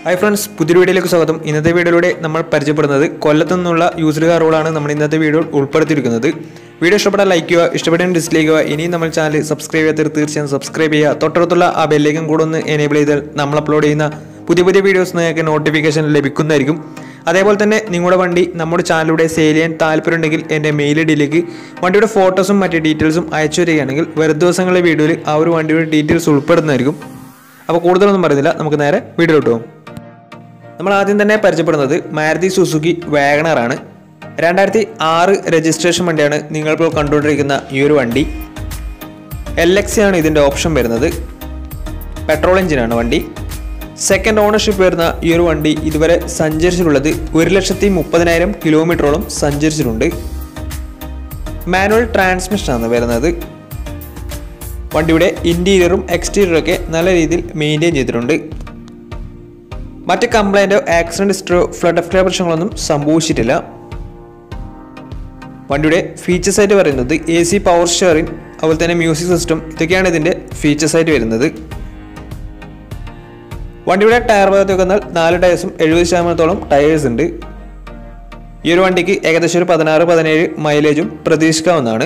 hi friends പുതിയ വീഡിയോയിലേക്ക് സ്വാഗതം ഇന്നത്തെ വീഡിയോയിലൂടെ നമ്മൾ പരിചയപ്പെടുന്നത് കൊല്ലത്തു നിന്നുള്ള യൂസർ കാറുകളാണ് നമ്മൾ ഇന്നത്തെ വീഡിയോ ഉൾപ്പെടുത്തിയിരിക്കുന്നത് വീഡിയോ ഇഷ്ടപ്പെട്ടാൽ ലൈക്ക് ചെയ്യുക ഇഷ്ടപ്പെട്ടാൽ ഡിസ്ലൈക്ക് ചെയ്യുക ഇനിയും നമ്മൾ ചാനൽ സബ്സ്ക്രൈബ് ചെയ്യാത്തവർ തീർച്ചയായും സബ്സ്ക്രൈബ് ചെയ്യുക തൊട്ടടുത്തുള്ള ആ ബെല്ലേക്കും കൂടെ ഒന്ന് എനേബിൾ ചെയ്താൽ നമ്മൾ അപ്ലോഡ് ചെയ്യുന്ന പുതിയ പുതിയ വീഡിയോസ് നിങ്ങൾക്ക് നോട്ടിഫിക്കേഷൻ ലഭിക്കുന്നതായിരിക്കും അതേപോലെ തന്നെ നിങ്ങളുടെ വണ്ടി നമ്മുടെ ചാനലിലൂടെ സെയിൽ ചെയ്യാൻ താല്പര്യമുണ്ടെങ്കിൽ എൻ്റെ മെയിൽ ഐഡിയിലേക്ക് വണ്ടിയുടെ ഫോട്ടോസും മറ്റ് ഡീറ്റെയിൽസും അയച്ചു തരികയാണെങ്കിൽ വരും ദിവസങ്ങളിലെ വീഡിയോയിൽ ആ ഒരു വണ്ടിയുടെ ഡീറ്റെയിൽസ് ഉൾപ്പെടുന്നതായിരിക്കും അപ്പോൾ കൂടുതലൊന്നും പറയുന്നില്ല നമുക്ക് നേരെ വീഡിയോയിലോട്ട് പോകും നമ്മൾ ആദ്യം തന്നെ പരിചയപ്പെടുന്നത് മാരുതി സുസുക്കി വാഗണർ ആണ് രണ്ടായിരത്തി ആറ് രജിസ്ട്രേഷൻ വണ്ടിയാണ് നിങ്ങളിപ്പോൾ കണ്ടുകൊണ്ടിരിക്കുന്ന ഈ ഒരു വണ്ടി എൽ എക്സ് ആണ് ഇതിൻ്റെ ഓപ്ഷൻ വരുന്നത് പെട്രോൾ എഞ്ചിനാണ് വണ്ടി സെക്കൻഡ് ഓണർഷിപ്പ് വരുന്ന ഈ ഒരു വണ്ടി ഇതുവരെ സഞ്ചരിച്ചിട്ടുള്ളത് ഒരു ലക്ഷത്തി മുപ്പതിനായിരം കിലോമീറ്ററോളം സഞ്ചരിച്ചിട്ടുണ്ട് മാനുവൽ ട്രാൻസ്മിഷനാണ് വരുന്നത് വണ്ടിയുടെ ഇൻറ്റീരിയറും എക്സ്റ്റീരിയറും ഒക്കെ നല്ല രീതിയിൽ മെയിൻറ്റെയിൻ ചെയ്തിട്ടുണ്ട് മറ്റ് കംപ്ലൈൻറ്റോ ആക്സിഡൻറ്റ് ഹിസ്റ്ററോ ഫ്ലഡ് എഫ്റ്റോ പ്രശ്നങ്ങളൊന്നും സംഭവിച്ചിട്ടില്ല വണ്ടിയുടെ ഫീച്ചേഴ്സ് ആയിട്ട് പറയുന്നത് എ സി പവർ ഷെയറിംഗ് അതുപോലെ തന്നെ മ്യൂസിക് സിസ്റ്റം ഇതൊക്കെയാണ് ഇതിൻ്റെ ഫീച്ചേഴ്സ് ആയിട്ട് വരുന്നത് വണ്ടിയുടെ ടയർ ഭാഗത്ത് വന്നാൽ നാല് ടയേഴ്സും എഴുപത് ശതമാനത്തോളം ടയേഴ്സ് ഉണ്ട് ഈ ഒരു വണ്ടിക്ക് ഏകദേശം ഒരു പതിനാറ് പതിനേഴ് മൈലേജും പ്രതീക്ഷിക്കാവുന്നതാണ്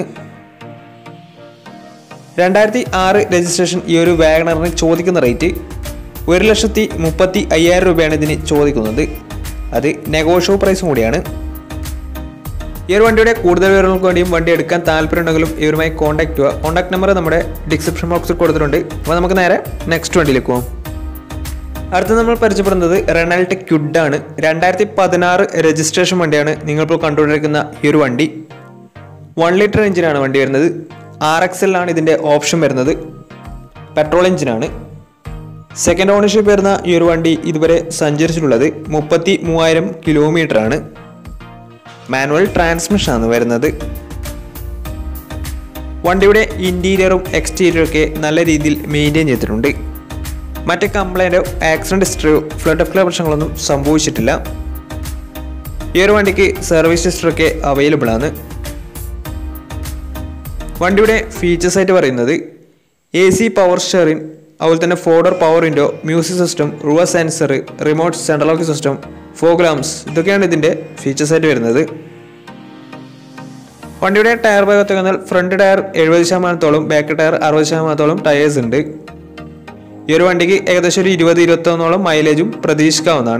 രണ്ടായിരത്തി ആറ് രജിസ്ട്രേഷൻ ഈ ഒരു വാഗണറിന് ചോദിക്കുന്ന റേറ്റ് ഒരു ലക്ഷത്തി മുപ്പത്തി അയ്യായിരം രൂപയാണ് ഇതിന് ചോദിക്കുന്നത് അത് നെഗോഷ്യബിൾ പ്രൈസും കൂടിയാണ് ഈ ഒരു വണ്ടിയുടെ കൂടുതൽ വിവരങ്ങൾക്ക് വേണ്ടിയും വണ്ടി എടുക്കാൻ താല്പര്യമുണ്ടെങ്കിലും ഇവരുമായി കോൺടാക്ട് ചെയ്യുക കോൺടാക്ട് നമ്പർ നമ്മുടെ ഡിസ്ക്രിപ്ഷൻ ബോക്സിൽ കൊടുത്തിട്ടുണ്ട് അപ്പോൾ നമുക്ക് നേരെ നെക്സ്റ്റ് വണ്ടിയിലേക്ക് പോകാം അടുത്ത നമ്മൾ പരിചയപ്പെടുന്നത് റെണാൾട്ട് ക്യുഡ് ആണ് രണ്ടായിരത്തി പതിനാറ് രജിസ്ട്രേഷൻ വണ്ടിയാണ് നിങ്ങളിപ്പോൾ കണ്ടുകൊണ്ടിരിക്കുന്ന ഈ ഒരു വണ്ടി വൺ ലിറ്റർ എഞ്ചിനാണ് വണ്ടി വരുന്നത് ആർ എക്സ് എല്ലാണ് ഇതിൻ്റെ ഓപ്ഷൻ വരുന്നത് പെട്രോൾ എഞ്ചിനാണ് സെക്കൻഡ് ഓണർഷിപ്പ് വരുന്ന ഈ ഒരു വണ്ടി ഇതുവരെ സഞ്ചരിച്ചിട്ടുള്ളത് മുപ്പത്തി മൂവായിരം കിലോമീറ്റർ ആണ് മാനുവൽ ട്രാൻസ്മിഷൻ ആണ് വരുന്നത് വണ്ടിയുടെ ഇൻറ്റീരിയറും എക്സ്റ്റീരിയറും ഒക്കെ നല്ല രീതിയിൽ മെയിൻറ്റെയിൻ ചെയ്തിട്ടുണ്ട് മറ്റ് കംപ്ലൈൻറ്റോ ആക്സിഡൻറ്റ് ഹിസ്റ്ററിയോ ഫ്ലഡ് ഓഫ് പ്രശ്നങ്ങളൊന്നും സംഭവിച്ചിട്ടില്ല ഈ ഒരു വണ്ടിക്ക് സർവീസ് ഹിസ്റ്ററൊക്കെ അവൈലബിൾ ആണ് വണ്ടിയുടെ ഫീച്ചേഴ്സ് ആയിട്ട് പറയുന്നത് എ സി പവർ ഷെയറിംഗ് അതുപോലെ തന്നെ four door power window music system റുവ sensor remote central lock system fog lamps ഇതൊക്കെയാണ് ഇതിൻ്റെ ഫീച്ചേഴ്സ് ആയിട്ട് വരുന്നത് വണ്ടിയുടെ ടയർ ഭാഗത്ത് വന്നാൽ ഫ്രണ്ട് ടയർ എഴുപത് ശതമാനത്തോളം ബാക്ക് ടയർ അറുപത് ശതമാനത്തോളം ടയേഴ്സ് ഉണ്ട് ഈ ഒരു വണ്ടിക്ക് ഏകദേശം ഒരു ഇരുപത് ഇരുപത്തൊന്നോളം മൈലേജും പ്രതീക്ഷിക്കാവുന്നതാണ്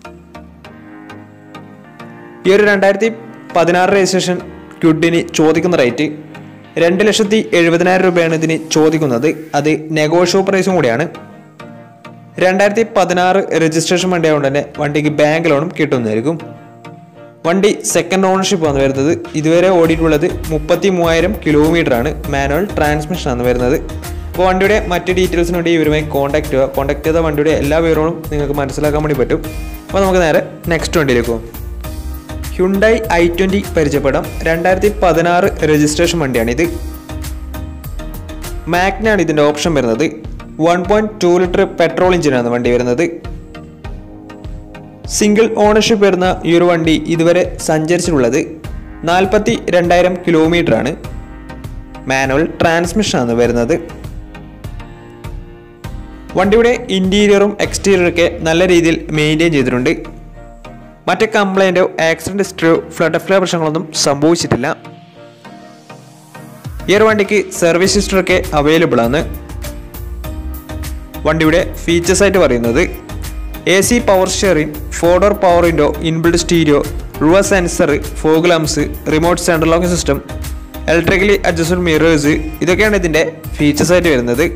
ഈ ഒരു രണ്ടായിരത്തി പതിനാറ് രജിസ്ട്രേഷൻ ക്യുഡിന് ചോദിക്കുന്ന റേറ്റ് രണ്ട് ലക്ഷത്തി എഴുപതിനായിരം രൂപയാണ് ഇതിന് ചോദിക്കുന്നത് അത് നെഗോഷ്യബിൾ പ്രൈസും കൂടിയാണ് രണ്ടായിരത്തി പതിനാറ് രജിസ്ട്രേഷൻ വണ്ടി ആയതുകൊണ്ട് തന്നെ വണ്ടിക്ക് ബാങ്ക് ലോണും കിട്ടുന്നതായിരിക്കും വണ്ടി സെക്കൻഡ് ഓണർഷിപ്പ് ആണ് വരുന്നത് ഇതുവരെ ഓടിയിട്ടുള്ളത് മുപ്പത്തി മൂവായിരം കിലോമീറ്റർ ആണ് മാനുവൽ ട്രാൻസ്മിഷൻ ആണ് വരുന്നത് അപ്പോൾ വണ്ടിയുടെ മറ്റ് ഡീറ്റെയിൽസിന് വേണ്ടി ഇവരുമായി കോൺടാക്ട് ചെയ്യുക കോൺടാക്ട് ചെയ്ത വണ്ടിയുടെ എല്ലാ വിവരങ്ങളും നിങ്ങൾക്ക് മനസ്സിലാക്കാൻ വേണ്ടി പറ്റും അപ്പോൾ നമുക്ക് നേരെ നെക്സ്റ്റ് വണ്ടിയിലേക്ക് പോകും ഹ്യുണ്ടായി ഐ ട്വൻ്റി പരിചയപ്പെടാം രണ്ടായിരത്തി പതിനാറ് രജിസ്ട്രേഷൻ വണ്ടിയാണിത് മാഗ്നാണ് ഇതിൻ്റെ ഓപ്ഷൻ വരുന്നത് one point two litre petrol എഞ്ചിനാണ് വണ്ടി വരുന്നത് സിംഗിൾ ഓണർഷിപ്പ് വരുന്ന ഈ ഒരു വണ്ടി ഇതുവരെ സഞ്ചരിച്ചിട്ടുള്ളത് നാൽപ്പത്തി രണ്ടായിരം കിലോമീറ്റർ ആണ് മാനുവൽ ട്രാൻസ്മിഷൻ ആണ് വരുന്നത് വണ്ടിയുടെ ഇൻറ്റീരിയറും എക്സ്റ്റീരിയറും ഒക്കെ നല്ല രീതിയിൽ മെയിൻറ്റെയിൻ ചെയ്തിട്ടുണ്ട് മറ്റ് കംപ്ലൈൻറ്റോ ആക്സിഡൻറ്റ് ഹിസ്റ്ററിയോ ഫ്ലഡ് ഫ്ലോ പ്രശ്നങ്ങളൊന്നും സംഭവിച്ചിട്ടില്ല ഈ ഒരു വണ്ടിക്ക് സർവീസ് ഹിസ്റ്ററൊക്കെ അവൈലബിൾ ആണ് വണ്ടിയുടെ ഫീച്ചേഴ്സ് ആയിട്ട് പറയുന്നത് A C power sharing four door power window inbuilt stereo റുവ sensor fog lamps remote central locking system electrically adjusted mirrors ഇതൊക്കെയാണ് ഇതിൻ്റെ ഫീച്ചേഴ്സ് ആയിട്ട് വരുന്നത്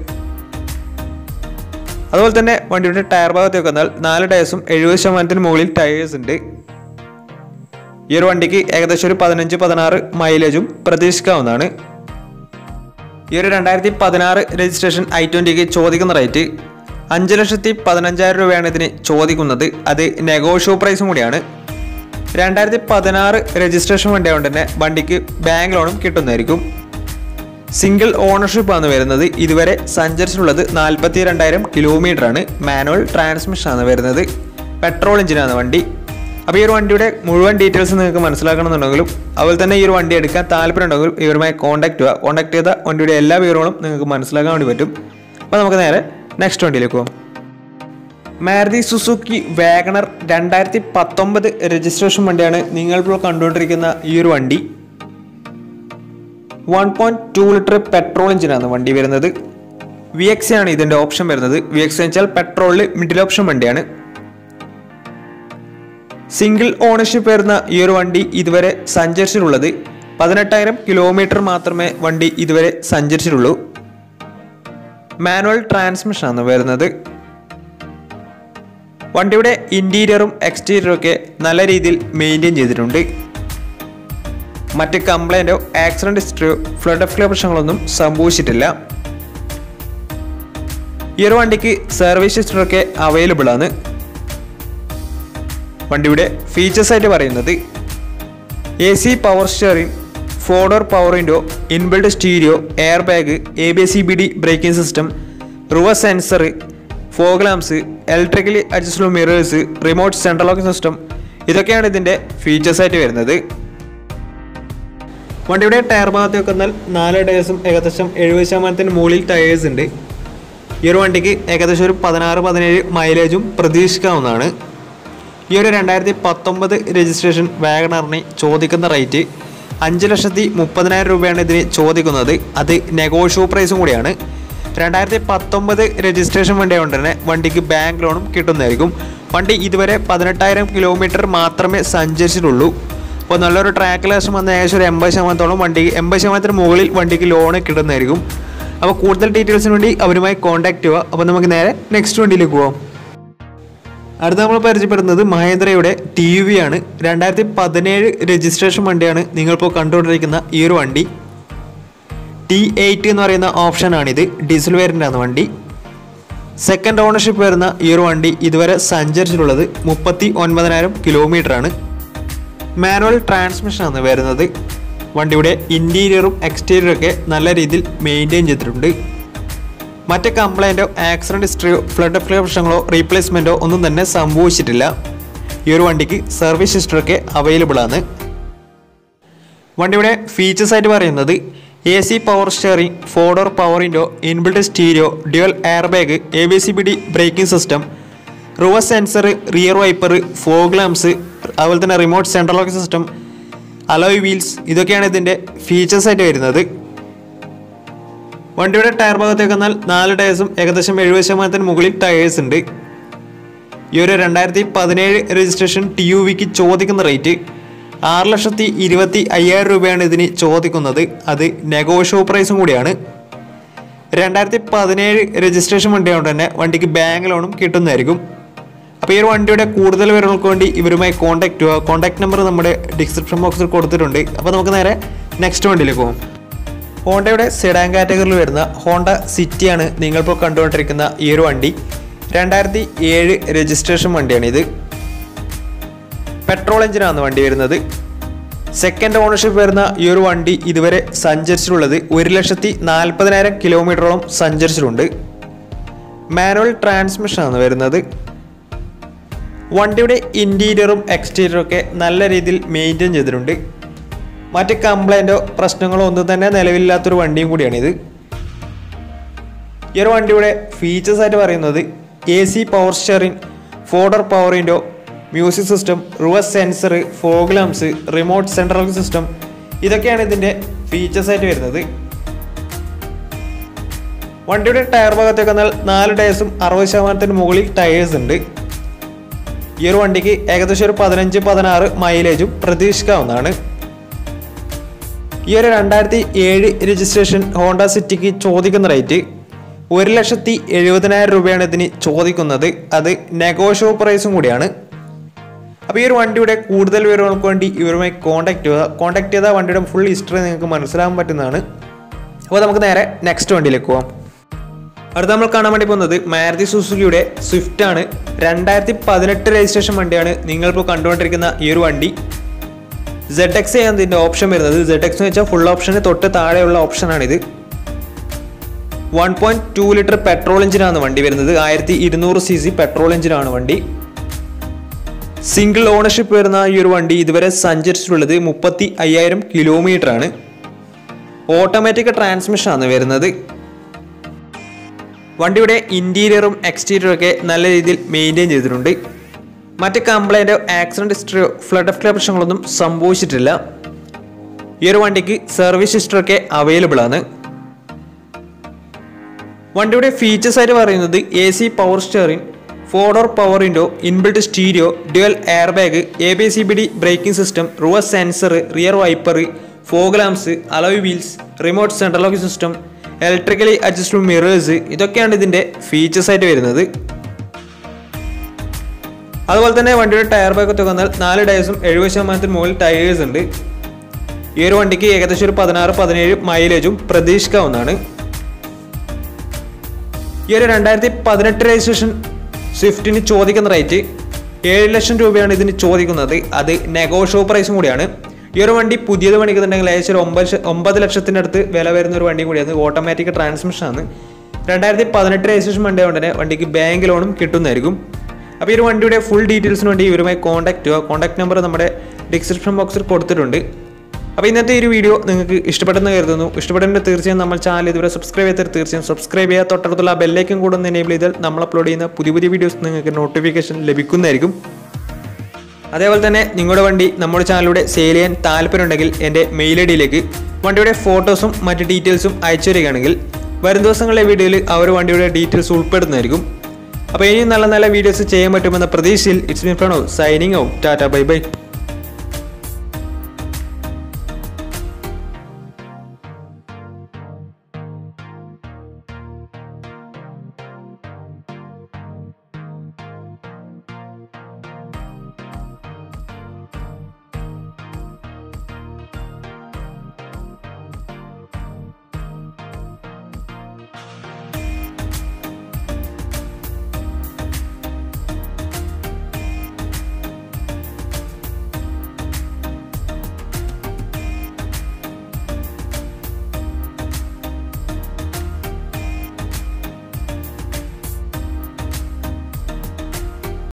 അതുപോലെ തന്നെ വണ്ടിയുടെ ടയർ ഭാഗത്തേക്ക് വന്നാൽ നാല് ടയേഴ്സും എഴുപത് ശതമാനത്തിന് മുകളിൽ ടയേഴ്സ് ഉണ്ട് ഈ ഒരു വണ്ടിക്ക് ഏകദേശം ഒരു പതിനഞ്ച് പതിനാറ് മൈലേജും പ്രതീക്ഷിക്കാവുന്നതാണ് ഈ ഒരു രണ്ടായിരത്തി പതിനാറ് രജിസ്ട്രേഷൻ ഐ ട്വൻറ്റിക്ക് ചോദിക്കുന്ന റേറ്റ് അഞ്ച് ലക്ഷത്തി പതിനഞ്ചായിരം രൂപയാണ് ഇതിന് ചോദിക്കുന്നത് അത് നെഗോഷ്യബിൾ പ്രൈസും കൂടിയാണ് രണ്ടായിരത്തി പതിനാറ് രജിസ്ട്രേഷൻ വണ്ടി ആയതുകൊണ്ട് തന്നെ വണ്ടിക്ക് ബാങ്ക് ലോണും കിട്ടുന്നതായിരിക്കും സിംഗിൾ ഓണർഷിപ്പ് ആണ് വരുന്നത് ഇതുവരെ സഞ്ചരിച്ചിട്ടുള്ളത് നാൽപ്പത്തി രണ്ടായിരം കിലോമീറ്റർ ആണ് മാനുവൽ ട്രാൻസ്മിഷൻ ആണ് വരുന്നത് പെട്രോൾ എഞ്ചിനാണ് വണ്ടി അപ്പോൾ ഈ ഒരു വണ്ടിയുടെ മുഴുവൻ ഡീറ്റെയിൽസ് നിങ്ങൾക്ക് മനസ്സിലാക്കണമെന്നുണ്ടെങ്കിലും അതുപോലെ തന്നെ ഈ ഒരു വണ്ടി എടുക്കാൻ താല്പര്യമുണ്ടെങ്കിലും ഇവരുമായി കോൺടാക്ട് ചെയ്യുക കോൺടാക്ട് ചെയ്ത വണ്ടിയുടെ എല്ലാ വിവരങ്ങളും നിങ്ങൾക്ക് മനസ്സിലാക്കാൻ വേണ്ടി പറ്റും അപ്പോൾ നമുക്ക് നേരെ നെക്സ്റ്റ് വണ്ടിയിലേക്ക് പോകാം മാരുതി സുസുക്കി വാഗണർ രണ്ടായിരത്തി പത്തൊമ്പത് രജിസ്ട്രേഷൻ വണ്ടിയാണ് നിങ്ങളിപ്പോൾ കണ്ടുകൊണ്ടിരിക്കുന്ന ഈ ഒരു വണ്ടി one point two litre petrol എഞ്ചിനാണ് വണ്ടി വരുന്നത് വി എക്സ് ആണ് ഇതിന്റെ ഓപ്ഷൻ വരുന്നത് വി എക്സ് വെച്ചാൽ പെട്രോളിൽ മിഡിൽ ഓപ്ഷൻ വണ്ടിയാണ് സിംഗിൾ ഓണർഷിപ്പ് വരുന്ന ഈ ഒരു വണ്ടി ഇതുവരെ സഞ്ചരിച്ചിട്ടുള്ളത് പതിനെട്ടായിരം കിലോമീറ്റർ മാത്രമേ വണ്ടി ഇതുവരെ സഞ്ചരിച്ചിട്ടുള്ളൂ മാനുവൽ ട്രാൻസ്മിഷൻ ആണ് വരുന്നത് വണ്ടിയുടെ ഇന്റീരിയറും എക്സ്റ്റീരിയറും ഒക്കെ നല്ല രീതിയിൽ മെയിൻറ്റെയിൻ ചെയ്തിട്ടുണ്ട് മറ്റ് കംപ്ലൈൻറ്റോ ആക്സിഡന്റ് ഹിസ്റ്ററിയോ ഫ്ലഡ് ഓഫ് പ്രശ്നങ്ങളൊന്നും സംഭവിച്ചിട്ടില്ല ഈ ഒരു വണ്ടിക്ക് സർവീസ് ഹിസ്റ്ററി ഒക്കെ അവൈലബിൾ ആണ് വണ്ടിയുടെ ഫീച്ചേഴ്സ് ആയിട്ട് പറയുന്നത് A C power steering four door power window inbuilt stereo air bag A B C B D braking system reverse sensor fog lamps electrically adjustable mirrors remote central locking system ഇതൊക്കെയാണ് ഇതിൻ്റെ features ആയിട്ട് വരുന്നത് വണ്ടിയുടെ tyre ഭാഗത്ത് വെക്കുന്നാൽ നാല് ടയേഴ്സും ഏകദേശം എഴുപത് ശതമാനത്തിന് മുകളിൽ ടയേഴ്സ് ഉണ്ട് ഈ ഒരു വണ്ടിക്ക് ഏകദേശം ഒരു പതിനാറ് പതിനേഴ് മൈലേജും പ്രതീക്ഷിക്കാവുന്നതാണ് ഈ ഒരു രണ്ടായിരത്തി പത്തൊമ്പത് രജിസ്ട്രേഷൻ വാഗണറിന് ചോദിക്കുന്ന റേറ്റ് അഞ്ച് ലക്ഷത്തി മുപ്പതിനായിരം രൂപയാണ് ഇതിന് ചോദിക്കുന്നത് അത് നെഗോഷ്യോ പ്രൈസും കൂടിയാണ് രണ്ടായിരത്തി പത്തൊമ്പത് രജിസ്ട്രേഷൻ വണ്ടി കൊണ്ട് തന്നെ വണ്ടിക്ക് ബാങ്ക് ലോണും കിട്ടുന്നതായിരിക്കും വണ്ടി ഇതുവരെ പതിനെട്ടായിരം കിലോമീറ്റർ മാത്രമേ സഞ്ചരിച്ചിട്ടുള്ളൂ അപ്പോൾ നല്ലൊരു ട്രാക്ക് ലാസം വന്ന ഏകദേശം ഒരു എൺപത് ശതമാനത്തോളം വണ്ടി എൺപത് ശതമാനത്തിന് മുകളിൽ വണ്ടിക്ക് ലോണ് കിട്ടുന്നതായിരിക്കും അപ്പോൾ കൂടുതൽ ഡീറ്റെയിൽസിന് വേണ്ടി അവരുമായി കോൺടാക്ട് ചെയ്യുക അപ്പോൾ നമുക്ക് നേരെ നെക്സ്റ്റ് വണ്ടിയിലേക്ക് പോകാം അടുത്ത നമ്മൾ പരിചയപ്പെടുന്നത് മഹേന്ദ്രയുടെ ടി വി ആണ് രണ്ടായിരത്തി പതിനേഴ് രജിസ്ട്രേഷൻ വണ്ടിയാണ് നിങ്ങളിപ്പോൾ കണ്ടുകൊണ്ടിരിക്കുന്ന ഈ ഒരു വണ്ടി ടി എയ്റ്റ് എന്ന് പറയുന്ന ഓപ്ഷനാണിത് ഡീസൽ വേരിയൻ്റാണ് വണ്ടി സെക്കൻഡ് ഓണർഷിപ്പ് വരുന്ന ഈ ഒരു വണ്ടി ഇതുവരെ സഞ്ചരിച്ചിട്ടുള്ളത് മുപ്പത്തി ഒൻപതിനായിരം കിലോമീറ്റർ ആണ് മാനുവൽ ട്രാൻസ്മിഷൻ ആണ് വരുന്നത് വണ്ടിയുടെ ഇൻറ്റീരിയറും എക്സ്റ്റീരിയറും ഒക്കെ നല്ല രീതിയിൽ മെയിൻറ്റെയിൻ ചെയ്തിട്ടുണ്ട് മറ്റ് കംപ്ലൈൻറ്റോ ആക്സിഡൻറ്റ് ഹിസ്റ്ററിയോ ഫ്ലഡ് ഫ്ലോ പ്രശ്നങ്ങളോ റീപ്ലേസ്മെൻറ്റോ ഒന്നും തന്നെ സംഭവിച്ചിട്ടില്ല ഈ ഒരു വണ്ടിക്ക് സർവീസ് ഹിസ്റ്ററി ഒക്കെ അവൈലബിൾ ആണ് വണ്ടിയുടെ ഫീച്ചേഴ്സ് ആയിട്ട് പറയുന്നത് A C power steering four door power window inbuilt stereo dual air bag A B C B D braking system reverse sensor rear wiper fog lamps അതുപോലെ തന്നെ remote central locking system alloy wheels ഇതൊക്കെയാണ് ഇതിൻ്റെ features ആയിട്ട് വരുന്നത് വണ്ടിയുടെ tyre ഭാഗത്തേക്ക് വന്നാൽ നാല് ടയേഴ്സും ഏകദേശം എഴുപത് ശതമാനത്തിന് മുകളിൽ ടയേഴ്സ് ഉണ്ട് ഈ ഒരു രണ്ടായിരത്തി പതിനേഴ് രജിസ്ട്രേഷൻ ടി യു വിക്ക് ചോദിക്കുന്ന റേറ്റ് ആറ് ലക്ഷത്തി ഇരുപത്തി അയ്യായിരം രൂപയാണ് ഇതിന് ചോദിക്കുന്നത് അത് നെഗോഷ്യോ പ്രൈസും കൂടിയാണ് രണ്ടായിരത്തി പതിനേഴ് രജിസ്ട്രേഷൻ വണ്ടിയായതുകൊണ്ട് തന്നെ വണ്ടിക്ക് ബാങ്ക് ലോണും കിട്ടുന്നതായിരിക്കും അപ്പോൾ ഈ ഒരു വണ്ടിയുടെ കൂടുതൽ വിവരങ്ങൾക്ക് വേണ്ടി ഇവരുമായി കോൺടാക്ട് ചെയ്യുക കോൺടാക്ട് നമ്പർ നമ്മുടെ ഡിസ്ക്രിപ്ഷൻ ബോക്സിൽ കൊടുത്തിട്ടുണ്ട് അപ്പോൾ നമുക്ക് നേരെ നെക്സ്റ്റ് വണ്ടിയിലേക്ക് പോകും ഹോണ്ടയുടെ സെഡാൻ കാറ്റഗറിയിൽ വരുന്ന ഹോണ്ട സിറ്റിയാണ് നിങ്ങളിപ്പോൾ കണ്ടുകൊണ്ടിരിക്കുന്ന ഈ ഒരു വണ്ടി രണ്ടായിരത്തി ഏഴ് രജിസ്ട്രേഷൻ വണ്ടിയാണ് ഇത് പെട്രോൾ എഞ്ചിനാണ് വണ്ടി വരുന്നത് സെക്കൻഡ് ഓണർഷിപ്പ് വരുന്ന ഈ ഒരു വണ്ടി ഇതുവരെ സഞ്ചരിച്ചിട്ടുള്ളത് ഒരു ലക്ഷത്തി നാൽപ്പതിനായിരം കിലോമീറ്ററോളം സഞ്ചരിച്ചിട്ടുണ്ട് മാനുവൽ ട്രാൻസ്മിഷനാണ് വരുന്നത് വണ്ടിയുടെ ഇൻറ്റീരിയറും എക്സ്റ്റീരിയറും ഒക്കെ നല്ല രീതിയിൽ മെയിൻറ്റെയിൻ ചെയ്തിട്ടുണ്ട് മറ്റ് കംപ്ലൈൻറ്റോ പ്രശ്നങ്ങളോ ഒന്നും തന്നെ നിലവിലില്ലാത്തൊരു വണ്ടിയും കൂടിയാണിത് ഈ ഒരു വണ്ടിയുടെ ഫീച്ചേഴ്സ് ആയിട്ട് പറയുന്നത് A C power steering four door power window music system reverse sensor fog lamps remote central system ഇതൊക്കെയാണ് ഇതിൻ്റെ ഫീച്ചേഴ്സ് ആയിട്ട് വരുന്നത് വണ്ടിയുടെ ടയർ ഭാഗത്തേക്ക് വന്നാൽ നാല് ടയേഴ്സും അറുപത് ശതമാനത്തിന് മുകളിൽ ടയേഴ്സ് ഉണ്ട് ഈ ഒരു വണ്ടിക്ക് ഏകദേശം ഒരു പതിനഞ്ച് പതിനാറ് മൈലേജും പ്രതീക്ഷിക്കാവുന്നതാണ് ഈ ഒരു രണ്ടായിരത്തി ഏഴ് രജിസ്ട്രേഷൻ ഹോണ്ട സിറ്റിക്ക് ചോദിക്കുന്ന റേറ്റ് ഒരു ലക്ഷത്തി എഴുപതിനായിരം രൂപയാണ് ഇതിന് ചോദിക്കുന്നത് അത് നെഗോഷ്യോ പ്രൈസും കൂടിയാണ് അപ്പോൾ ഈ ഒരു വണ്ടിയുടെ കൂടുതൽ വിവരങ്ങൾക്ക് വേണ്ടി ഇവരുമായി കോൺടാക്ട് ചെയ്യുക കോൺടാക്ട് ചെയ്താൽ വണ്ടിയുടെ ഫുൾ ഹിസ്റ്ററി നിങ്ങൾക്ക് മനസ്സിലാക്കാൻ പറ്റുന്നതാണ് അപ്പോൾ നമുക്ക് നേരെ നെക്സ്റ്റ് വണ്ടിയിലേക്ക് പോകാം അടുത്ത നമ്മൾ കാണാൻ വേണ്ടി പോകുന്നത് മാരുതി സുസുക്കിയുടെ സ്വിഫ്റ്റ് ആണ് രണ്ടായിരത്തി പതിനെട്ട് രജിസ്ട്രേഷൻ വണ്ടിയാണ് നിങ്ങളിപ്പോൾ കണ്ടുകൊണ്ടിരിക്കുന്ന ഈ ഒരു വണ്ടി സെഡ് എക്സ് ആണ് ഇതിൻ്റെ ഓപ്ഷൻ വരുന്നത് സെഡ് എക്സ് എന്ന് വെച്ചാൽ ഫുൾ ഓപ്ഷന് തൊട്ട് താഴെയുള്ള ഓപ്ഷനാണിത് one point two litre petrol എഞ്ചിനാണ് വണ്ടി വരുന്നത് ആയിരത്തി ഇരുന്നൂറ് സി സി പെട്രോൾ എഞ്ചിനാണ് വണ്ടി സിംഗിൾ ഓണർഷിപ്പ് വരുന്ന ഈ ഒരു വണ്ടി ഇതുവരെ സഞ്ചരിച്ചിട്ടുള്ളത് മുപ്പത്തി അയ്യായിരം കിലോമീറ്റർ ആണ് ഓട്ടോമാറ്റിക് ട്രാൻസ്മിഷൻ ആണ് വരുന്നത് വണ്ടിയുടെ ഇൻറ്റീരിയറും എക്സ്റ്റീരിയറും ഒക്കെ നല്ല രീതിയിൽ മെയിൻറ്റെയിൻ ചെയ്തിട്ടുണ്ട് മറ്റ് കംപ്ലൈൻറ്റോ ആക്സിഡൻറ്റ് ഹിസ്റ്ററിയോ ഫ്ലഡ് ഓഫ് പ്രശ്നങ്ങളൊന്നും സംഭവിച്ചിട്ടില്ല ഈ ഒരു വണ്ടിക്ക് സർവീസ് ഹിസ്റ്ററി ഒക്കെ അവൈലബിൾ ആണ് വണ്ടിയുടെ ഫീച്ചേഴ്സ് ആയിട്ട് പറയുന്നത് A C power steering four door power window inbuilt stereo dual air bag A B C B D braking system reverse sensor rear wiper fog lamps alloy wheels remote central lock system electrically adjustable mirrors ഇതൊക്കെയാണ് ഇതിൻ്റെ features ആയിട്ട് വരുന്നത് അതുപോലെ തന്നെ വണ്ടിയുടെ tyre bag ഒക്കെ വന്നാൽ നാല് ടയേഴ്സും എഴുപത് ശതമാനത്തിന് മുകളിൽ ടയേഴ്സ് ഉണ്ട് ഈ ഒരു വണ്ടിക്ക് ഏകദേശം ഒരു പതിനാറ് പതിനേഴ് മൈലേജും പ്രതീക്ഷിക്കാവുന്നതാണ് ഈ ഒരു രണ്ടായിരത്തി പതിനെട്ട് രജിസ്ട്രേഷൻ സ്വിഫ്റ്റിന് ചോദിക്കുന്ന റേറ്റ് ഏഴ് ലക്ഷം രൂപയാണ് ഇതിന് ചോദിക്കുന്നത് അത് നെഗോഷ്യോ പ്രൈസും കൂടിയാണ് ഈ ഒരു വണ്ടി പുതിയത് പണിക്കുന്നുണ്ടെങ്കിൽ ഏകദേശം ഒരു ഒമ്പത് ശ- ഒമ്പത് ലക്ഷത്തിൻ്റെ അടുത്ത് വില വരുന്ന ഒരു വണ്ടിയും കൂടിയാണ് ഓട്ടോമാറ്റിക് ട്രാൻസ്മിഷൻ ആണ് രണ്ടായിരത്തി പതിനെട്ട് രജിസ്ട്രേഷൻ വണ്ടി ആയതുകൊണ്ട് തന്നെ വണ്ടിക്ക് ബാങ്ക് ലോണും കിട്ടുന്നതായിരിക്കും അപ്പോൾ ഈ ഒരു വണ്ടിയുടെ ഫുൾ ഡീറ്റെയിൽസിന് വേണ്ടി ഇവരുമായി കോൺടാക്ട് ചെയ്യുക കോൺടാക്ട് നമ്പർ നമ്മുടെ ഡിസ്ക്രിപ്ഷൻ ബോക്സിൽ കൊടുത്തിട്ടുണ്ട് അപ്പോൾ ഇന്നത്തെ ഈ ഒരു വീഡിയോ നിങ്ങൾക്ക് ഇഷ്ടപ്പെട്ടെന്ന് കരുതുന്നു ഇഷ്ടപ്പെട്ടെങ്കിൽ തീർച്ചയായും നമ്മൾ ചാനൽ ഇതുവരെ സബ്സ്ക്രൈബ് ചെയ്താൽ തീർച്ചയായും സബ്സ്ക്രൈബ് ചെയ്യുക തൊട്ടടുത്തുള്ള ബെല്ലേക്കും കൂടെ ഒന്ന് എനേബിൾ ചെയ്താൽ നമ്മൾ അപ്ലോഡ് ചെയ്യുന്ന പുതിയ പുതിയ വീഡിയോസ് നിങ്ങൾക്ക് നോട്ടിഫിക്കേഷൻ ലഭിക്കുന്നതായിരിക്കും അതേപോലെ തന്നെ നിങ്ങളുടെ വണ്ടി നമ്മുടെ ചാനലിലൂടെ സെയിൽ ചെയ്യാൻ താല്പര്യമുണ്ടെങ്കിൽ എൻ്റെ മെയിൽ ഐ ഡിയിലേക്ക് വണ്ടിയുടെ ഫോട്ടോസും മറ്റ് ഡീറ്റെയിൽസും അയച്ചു തരികയാണെങ്കിൽ വരും ദിവസങ്ങളിലെ വീഡിയോയിൽ ആ ഒരു വണ്ടിയുടെ ഡീറ്റെയിൽസ് ഉൾപ്പെടുന്നതായിരിക്കും അപ്പോൾ ഇനിയും നല്ല നല്ല വീഡിയോസ് ചെയ്യാൻ പറ്റുമെന്ന പ്രതീക്ഷയിൽ ഇറ്റ്സ് മീ ഫ്രണോ signing out tata bye by